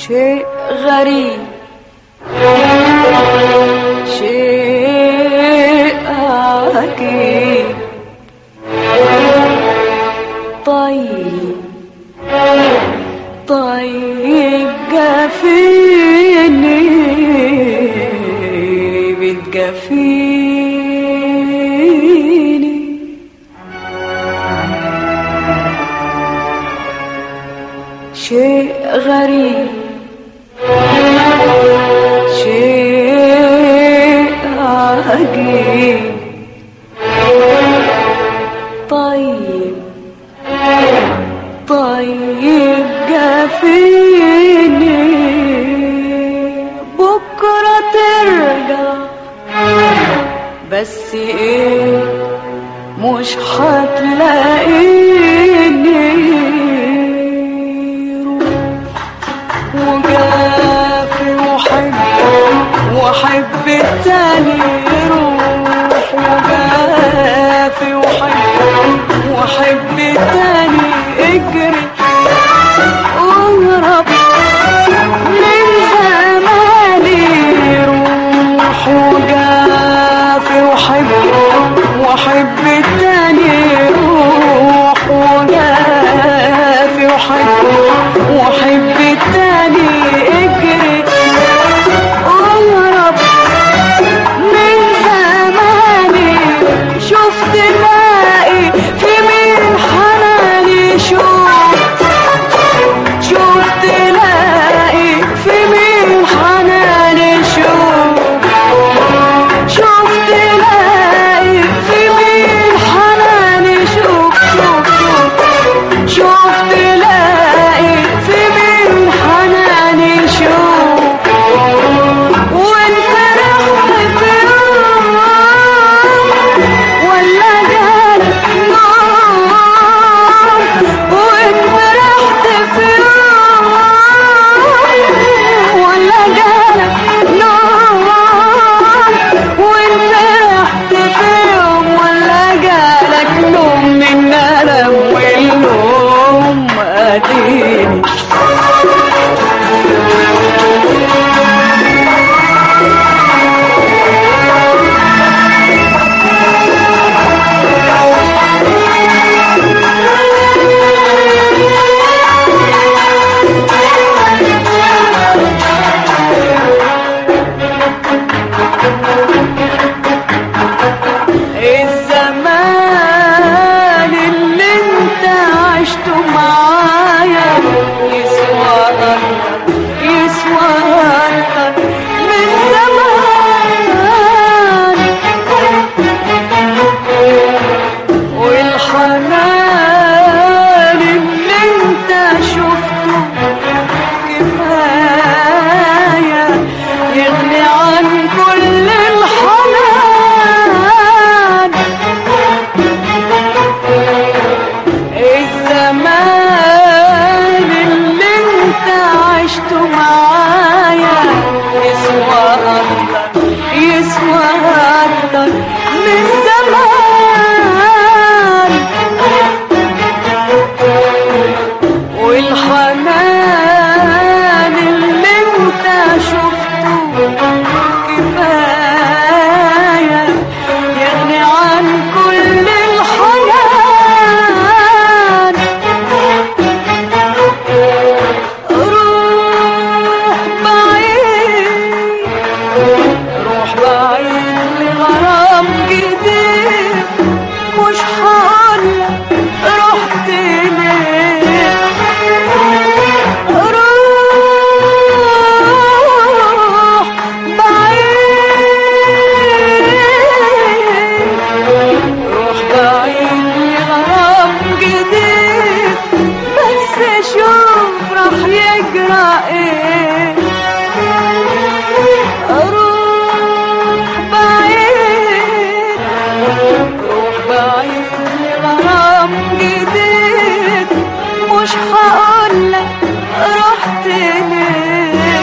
شيء غريب شيء عجيب طيب طيب جافيني بتجافيني شيء غريب شيء عجيب طيب طيب جافيني بكرة ترجع بس ايه مش هتلاقيني وجافي وحب وحب التاني يروح وجافي وحب وحب التاني اجري اهرب من زماني روح وجافي وحب وحب التاني روح وجافي وحب وحب التاني اجري اهرب من زماني شفت لاقي في مين حناني شوف شفت لاقي في مين حناني شوف شفت لاقي في مين حناني شوف شوف شوف شفت لاقي في مين حناني شوف وانت رحت في يوم ولا جالك نوم وانت رحت في يوم ولا جالك نوم وانت رحت في يوم ولا جالك نوم من الم والنوم اديني الزمان اللي انت عشته معايا يسوى اكتر يسوى اكتر من زمان والحنان اللي انت شفته كفاية يغني عن كل الحنان الزمان اللي انت عشته معايا يسوى اكتر يسوى اكتر من زمان والحنان اللي انت شفته كفاية يغني عن كل الحنان روح بعيد روح بعيد لغرام جديد مش هقولك رحت ليه روح بعيد روح بعيد لغرام جديد بس شوف راح يجرى ايه روح بعيد روح بعيد لغرام جديد مش هقولك رحت ليه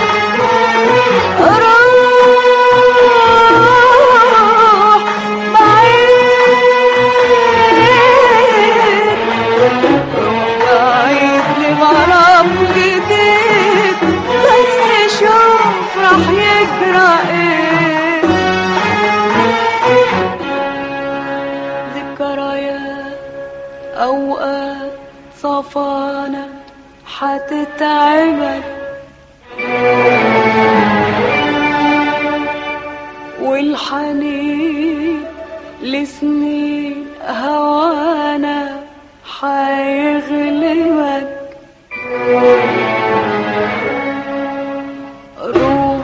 روح بعيد روح بعيد لغرام جديد فات صفانا حتتعبك والحنين لسنين هوانا حيغلبك روح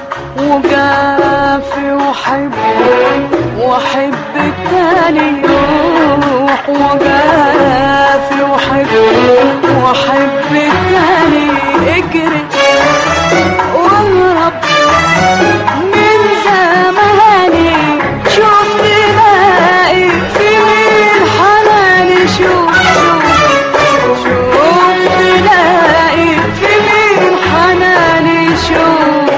وجافي وحب وحب تاني روح وجافي وحب وحب تاني اجري واهرب من زماني شوف تلاقي في مين حناني شوف شوف شوف تلاقي في مين حناني شوف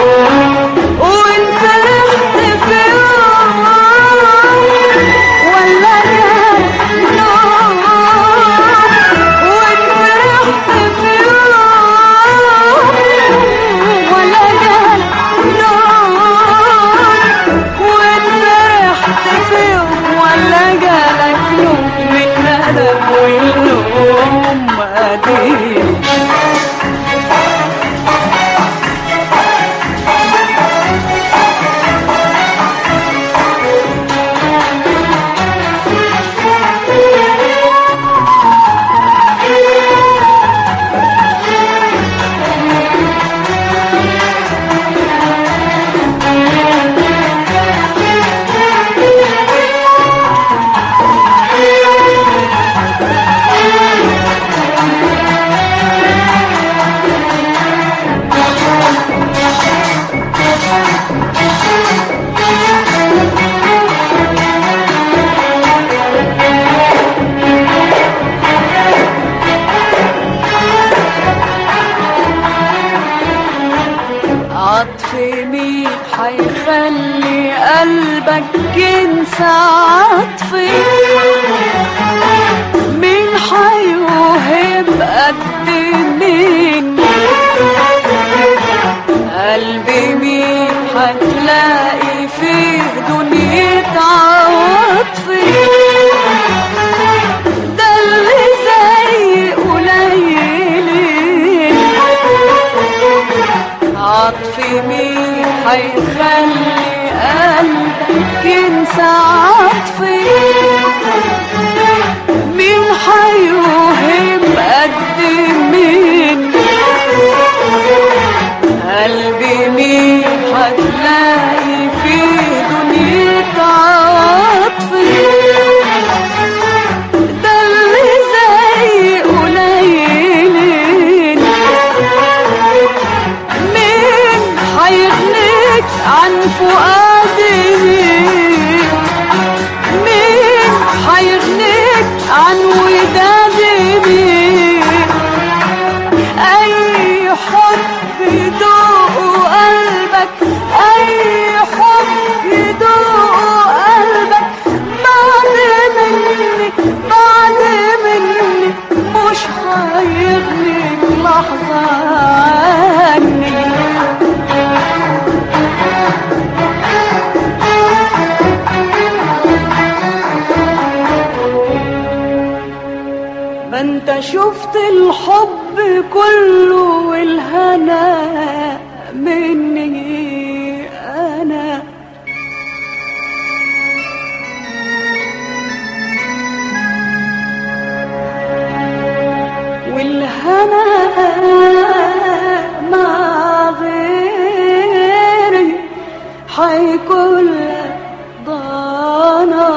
وانت رحت في يوم ولا جاي نوم وانت رحت في يوم ولا جاي نوم وانت رحت في يوم ولا جالك يوم من ندم والنوم قديم عطف مين حيخلي قلبك ينسى عطفي مين حيوهب قد مين قلبي مين هتلاقي فيه دنيا عطفي ده اللي زي قليلين عطفي مين حيخلي قلبك ينسى عطفي مين حيوهم قد مين قلبي مين هتلاقي فيه دنيا عطفي ده اللي زي قليلين مين حيغنيك عن فؤادي مين حيغنيك عن ودادي مين اي حب يدوق قلبك اي حب يدوق قلبك بعد مني بعد مني مش هيغنيك لحظة عني ما انت شفت الحب كله والهنا مني انا والهنا مع غيري حيكون لك ضنا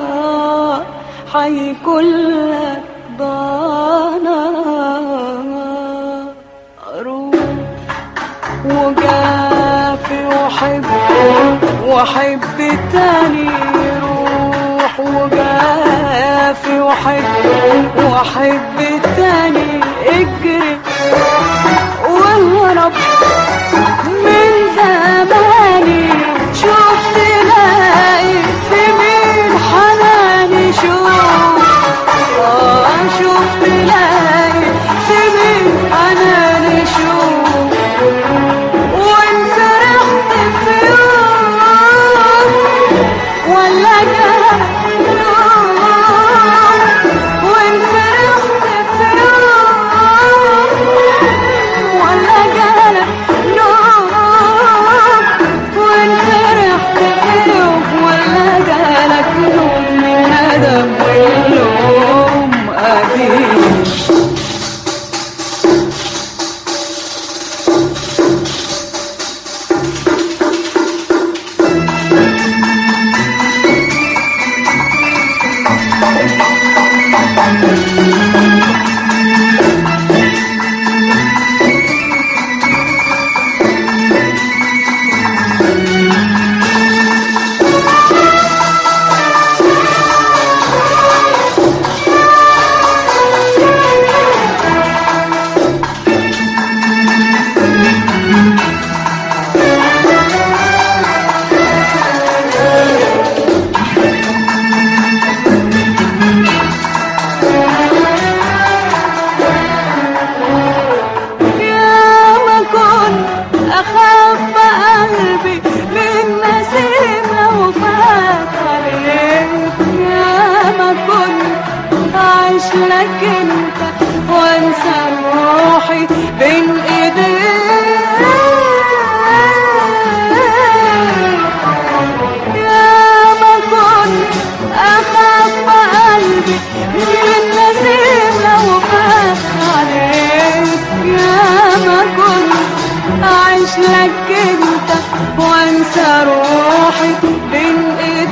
حيكون لك ضنا روح وجافي وحب وحب تاني روح وجافي وحب وحب تاني اجري واهرب من زماني شوف تلاقي في مين حناني شوف آه شوف تلاقي في مين حناني شوف وانت رحت في يوم ولا جاء يوم وانت لك انت وانسى روحي بين ايديك يا ما كنت اخاف قلبي من النسيم لو فات عليك يا ما كنت اعيش لك انت وانسى روحي بين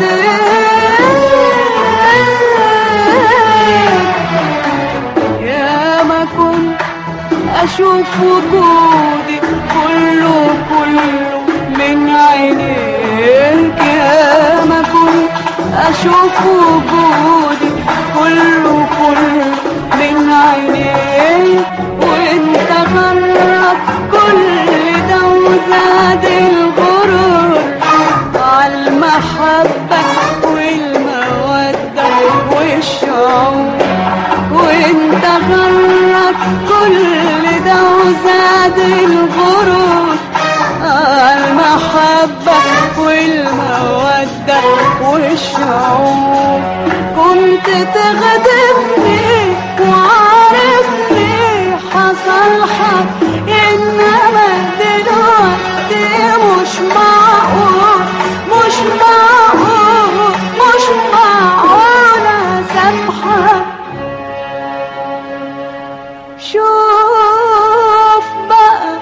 ايديك يا ما كنت اشوف وجودي كله كله من عينيك يا ما كنت اشوف وجودي كله كله من عينيك وانت غرب كل ده وزاد الغرور عالمحبة والمودة والشعور وانت غرك كل ده وزاد الغرور المحبة والمودة والشعور كنت تغدرني وعارفني حصل حق انما دلوقتي مش معقول مش معقول مش معقول اسامحك شوف بقى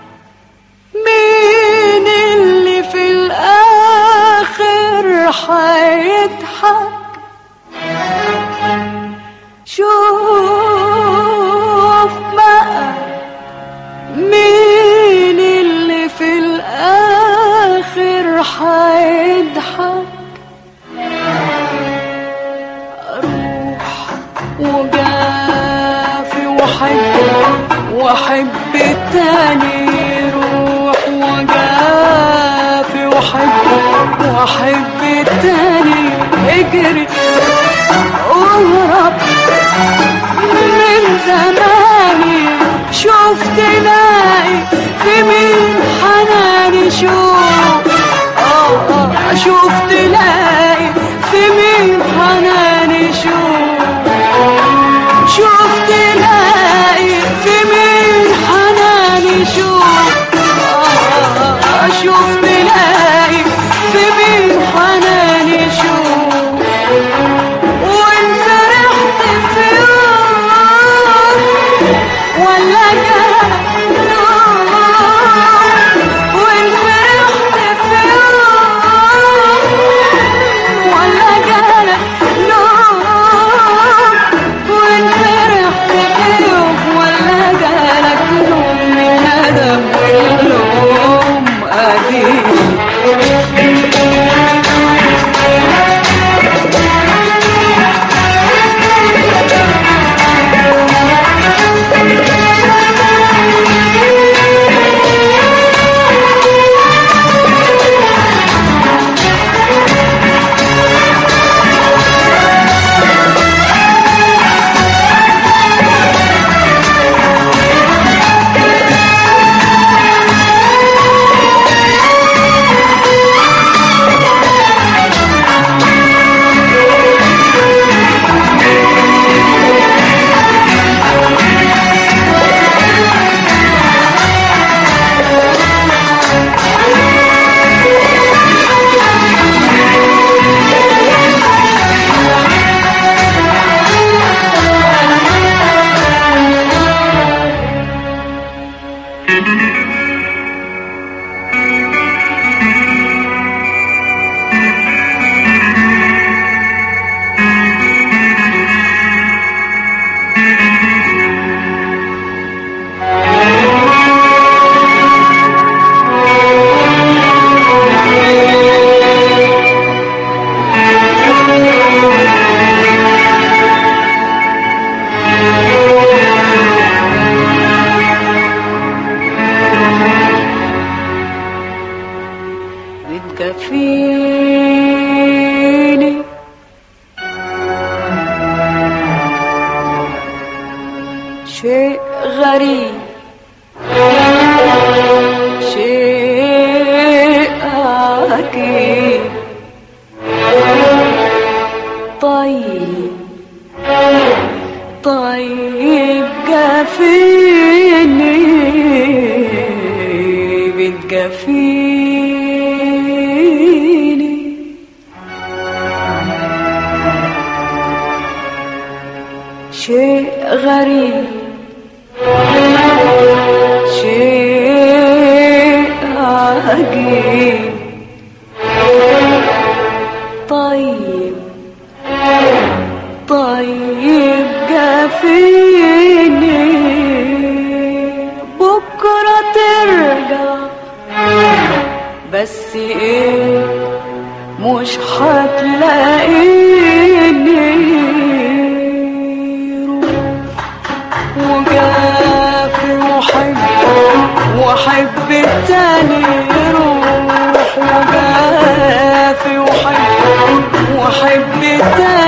مين اللي في الاخر هيضحك شوف بقى مين اللي في الاخر هيضحك اروح وجافي واحب واحب التاني روح وجافي واحب واحب التاني اجري اهرب من زماني شوف تلاقي في مين حناني شوف اه اه شوف تلاقي في مين حناني شوف شوف تلاقي في مين حناني شوف آه شوف تلاقي في مين حناني شوف وان فرحت في يوم ولا جالك نوم وان فرحت في يوم ولا جالك نوم وان فرحت في يوم ولا جالك نوم من ندم واللوم قديم بتكفيني شيء غريب شيء أكيد طيب طيب طيب جافيني بتجافيني شيء غريب شيء عجيب طيب طيب جافيني بكرة ترجع بس ايه مش هتلاقيني روح وجافي وحب وحب التاني روح وجافي وحب وحب التاني